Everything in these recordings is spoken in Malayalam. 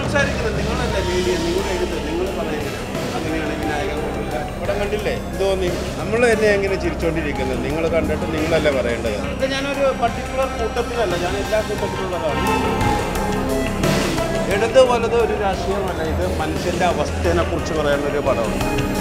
സംസാരിക്കുന്നത് നിങ്ങളല്ലേ മീഡിയ നിങ്ങൾ എഴുത് നിങ്ങൾ പറയുന്നത് അങ്ങനെയാണ് വിനായകൻ കൊണ്ടുവരിക പടം കണ്ടില്ലേ എന്ത് തോന്നി നമ്മൾ തന്നെ എങ്ങനെ ചിരിച്ചോണ്ടിരിക്കുന്നത് നിങ്ങൾ കണ്ടിട്ട് നിങ്ങളല്ലേ പറയേണ്ടത് ഇത് ഞാനൊരു പർട്ടിക്കുലർ കൂട്ടത്തിലല്ല ഞാൻ എല്ലാ കൂട്ടത്തിലുള്ളതാണ് ഇടത് വലത് ഒരു രാഷ്ട്രീയമല്ല ഇത് മനുഷ്യന്റെ അവസ്ഥയെ കുറിച്ച് പറയുന്ന ഒരു പടമാണ്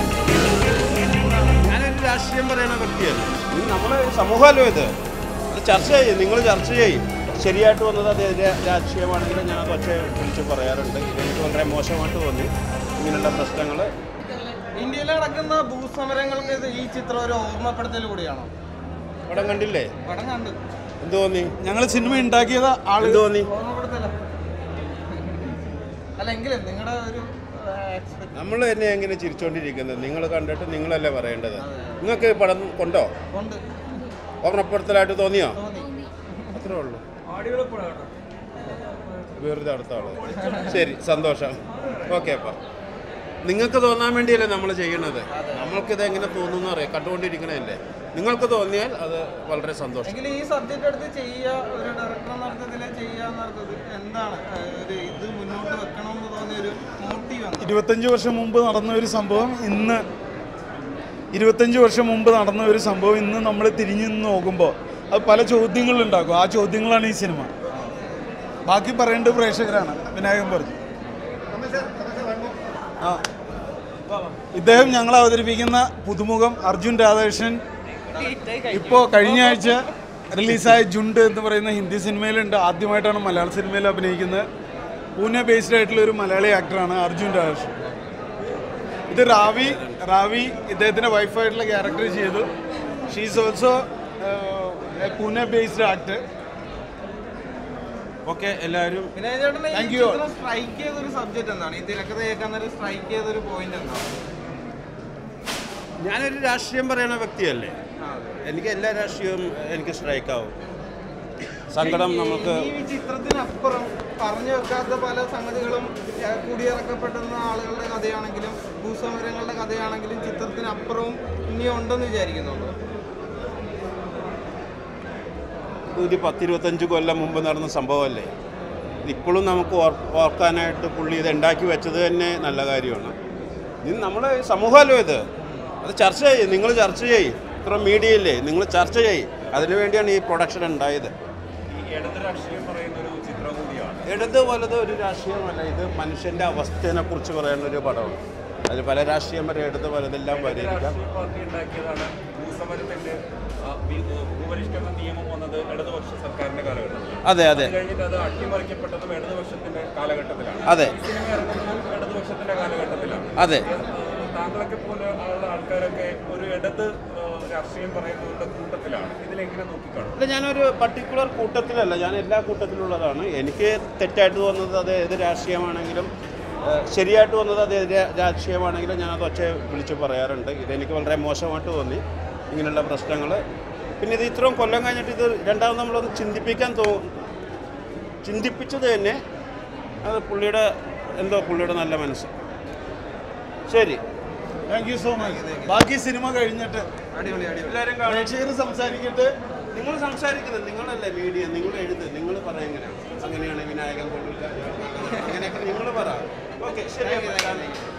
ഞാനൊരു രാഷ്ട്രീയം പറയുന്ന വ്യക്തിയല്ല ഇത് നമ്മുടെ സമൂഹമല്ലോ ഇത് അത് ചർച്ച ചെയ്യും നിങ്ങൾ ചർച്ച ചെയ്യും ശരിയായിട്ട് വന്നത് അത് എതിരെ രാഷ്ട്രീയമാണെങ്കിലും ഞാൻ അത് ഒച്ച വിളിച്ച് പറയാറുണ്ട് എനിക്ക് വളരെ മോശമായിട്ട് തോന്നി ഇങ്ങനെയുള്ള പ്രശ്നങ്ങൾ ഇന്ത്യയിൽ നടക്കുന്ന ഭൂസമരങ്ങൾക്ക് ഇത് ഈ ചിത്രം ഒരു ഓർമ്മപ്പെടുത്തൽ കൂടിയാണോ പടം കണ്ടില്ലേ പടം കണ്ട് എന്ത് തോന്നി ഞങ്ങൾ സിനിമ ഉണ്ടാക്കിയത് ആള് എന്ത് തോന്നി ഓർമ്മപ്പെടുത്തല അല്ല എങ്കിലും നിങ്ങളുടെ ഒരു എക്സ്പെക്ട് നമ്മൾ തന്നെ എങ്ങനെ ചിരിച്ചോണ്ടിരിക്കുന്നത് നിങ്ങൾ കണ്ടിട്ട് നിങ്ങളല്ലേ പറയേണ്ടത് നിങ്ങൾക്ക് ഈ പടം കൊണ്ടോ ഉണ്ട് ഓർമ്മപ്പെടുത്തലായിട്ട് തോന്നിയോ തോന്നി അത്രേ ഉള്ളൂ വെറുതെ അടുത്ത ആള് ശരി സന്തോഷം ഓക്കെ അപ്പ നിങ്ങൾക്ക് തോന്നാൻ വേണ്ടിയല്ലേ നമ്മൾ ചെയ്യണത് നമ്മൾക്കിത് എങ്ങനെ തോന്നുന്നു അറിയാം കണ്ടുകൊണ്ടിരിക്കണല്ലേ നിങ്ങൾക്ക് തോന്നിയാൽ അത് വളരെ സന്തോഷം എങ്കിലും ഈ സബ്ജക്റ്റ് എടുത്ത് ചെയ്യുക ഒരു ഡയറക്ടർ നടത്തത്തിൽ ചെയ്യുക എന്നുള്ളത് എന്താണ് ഏഹ് ഒരു ഇത് മുന്നോട്ട് വെക്കണമെന്ന് തോന്നിയ ഒരു മോട്ടീവ് എന്താണ് ഇരുപത്തഞ്ച് വർഷം മുമ്പ് നടന്ന ഒരു സംഭവം ഇന്ന് ഇരുപത്തഞ്ച് വർഷം മുമ്പ് നടന്ന ഒരു സംഭവം ഇന്ന് നമ്മൾ തിരിഞ്ഞു നിന്ന് നോക്കുമ്പോൾ അത് പല ചോദ്യങ്ങളുണ്ടാക്കും ആ ചോദ്യങ്ങളാണ് ഈ സിനിമ ബാക്കി പറയേണ്ടത് പ്രേക്ഷകരാണ് വിനായകൻ പറഞ്ഞു ആ ഇദ്ദേഹം ഞങ്ങൾ അവതരിപ്പിക്കുന്ന പുതുമുഖം അർജുൻ രാധാകൃഷ്ണൻ ഇപ്പോൾ കഴിഞ്ഞ ആഴ്ച റിലീസായ ജുണ്ട് എന്ന് പറയുന്ന ഹിന്ദി സിനിമയിലുണ്ട് ആദ്യമായിട്ടാണ് മലയാള സിനിമയിൽ അഭിനയിക്കുന്നത് പൂനെ ബേസ്ഡ് ആയിട്ടുള്ള ഒരു മലയാളി ആക്ടറാണ് അർജുൻ രാധാകൃഷ്ണൻ ഇത് റാവി റാവി ഇദ്ദേഹത്തിൻ്റെ വൈഫായിട്ടുള്ള ക്യാരക്ടർ ചെയ്തു she's also Pune based actor okay എല്ലാവരും വിനയ ചേട്ടനെ ഈ Thank you all. ചിത്രം സ്ട്രൈക്ക് ചെയ്ത ഒരു സബ്ജക്റ്റ് എന്താണ് ഈ തിരക്കഥ കേൾക്കാൻ നേരം സ്ട്രൈക്ക് ചെയ്ത ഒരു പോയിന്റ് എന്താണ് ഞാനൊരു രാഷ്ട്രീയം പറയുന്ന വ്യക്തിയല്ലേ എനിക്ക് എല്ലാ രാഷ്ട്രീയവും എനിക്ക് സ്ട്രൈക്ക് ആവും സങ്കടം നമുക്ക് ഈ ചിത്രത്തിനപ്പുറം പറഞ്ഞു വെക്കാത്ത പല സംഗതികളും ഏഹ്, കുടിയിറക്കപ്പെടുന്ന ആളുകളുടെ കഥയാണെങ്കിലും ഭൂസമരങ്ങളുടെ കഥയാണെങ്കിലും ചിത്രത്തിനപ്പുറവും ഇനി ഉണ്ടെന്ന് വിചാരിക്കുന്നുണ്ടോ ഒരു പത്തിരുപത്തഞ്ച് കൊല്ലം മുമ്പ് നടന്ന സംഭവമല്ലേ ഇപ്പോഴും നമുക്ക് ഓർ ഓർക്കാനായിട്ട് പുള്ളി ഇത് ഉണ്ടാക്കി വെച്ചത് തന്നെ നല്ല കാര്യമാണ് ഇത് നമ്മുടെ സമൂഹമല്ലോ ഇത് അത് ചർച്ച ചെയ്യും നിങ്ങൾ ചർച്ച ചെയ്യും ഇത്ര മീഡിയയില്ലേ നിങ്ങൾ ചർച്ച ചെയ്യും അതിനു വേണ്ടിയാണ് ഈ പ്രൊഡക്ഷൻ ഉണ്ടായത് ഇടത് വലത് ഒരു രാഷ്ട്രീയമല്ല ഇത് മനുഷ്യൻ്റെ അവസ്ഥയെ കുറിച്ച് പറയുന്ന ഒരു പടമാണ് അതിൽ പല രാഷ്ട്രീയം വരെ ഇടത് വലതെല്ലാം പരിഹരിക്കാം പാർട്ടി ഉണ്ടാക്കിയതാണ് ഭൂസമരത്തിന്റെ ആ, വി- ഭൂപരിഷ്കരണ നിയമം വന്നത് ഇടതുപക്ഷ സർക്കാരിന്റെ കാലഘട്ടത്തിൽ അതെ അതെ അത് കഴിഞ്ഞിട്ട് അത് അട്ടിമറിക്കപ്പെട്ടതും ഇടതുപക്ഷത്തിന്റെ കാലഘട്ടത്തിലാണ് അതെ സിനിമ ഇറങ്ങുന്നതും ഇടതുപക്ഷത്തിന്റെ കാലഘട്ടത്തിലാണ് അതെ ആ, താങ്കളൊക്കെ പോലെ ഉള്ള ആൾക്കാരൊക്കെ ഒരു ഇടത് ആ, രാഷ്ട്രീയം പറയുന്നവരുടെ കൂട്ടത്തിലാണ് ഇതിലെങ്ങനെ നോക്കിക്കാണും അല്ല ഞാനൊരു പർട്ടിക്കുലർ കൂട്ടത്തിലല്ല ഞാൻ എല്ലാ കൂട്ടത്തിലുള്ളതാണ് എനിക്ക് തെറ്റായിട്ട് തോന്നുന്നത് അത് ഏത് രാഷ്ട്രീയമാണെങ്കിലും ഏഹ്, ശരിയായിട്ട് വന്നത് അത് ഏത് രാ- രാഷ്ട്രീയമാണെങ്കിലും ഞാൻ അത് ഒച്ച വിളിച്ച് പറയാറുണ്ട് ഇതെനിക്ക് വളരെ മോശമായിട്ട് തോന്നി ഇങ്ങനെയുള്ള പ്രശ്നങ്ങൾ പിന്നെ ഇത് ഇത്രയും കൊല്ലം കഴിഞ്ഞിട്ട് ഇത് രണ്ടാമത് നമ്മളൊന്ന് ചിന്തിപ്പിക്കാൻ തോ ചിന്തിപ്പിച്ചത് തന്നെ അത് പുള്ളിയുടെ എന്തോ പുള്ളിയുടെ നല്ല മനസ്സ് ശരി താങ്ക് യു സോ മച്ച് ബാക്കി സിനിമ കഴിഞ്ഞിട്ട് അടിപൊളി അടിപൊളി എല്ലാവരും കാണും പ്രേക്ഷകർ സംസാരിക്കട്ടെ നിങ്ങൾ സംസാരിക്കുന്നത് നിങ്ങളല്ലേ മീഡിയ നിങ്ങൾ എഴുത് നിങ്ങൾ പറയുന്നത് അങ്ങനെയാണ് വിനായകൻ കൊള്ളില്ല അങ്ങനെയൊക്കെ നിങ്ങൾ പറ ഓക്കെ ശരി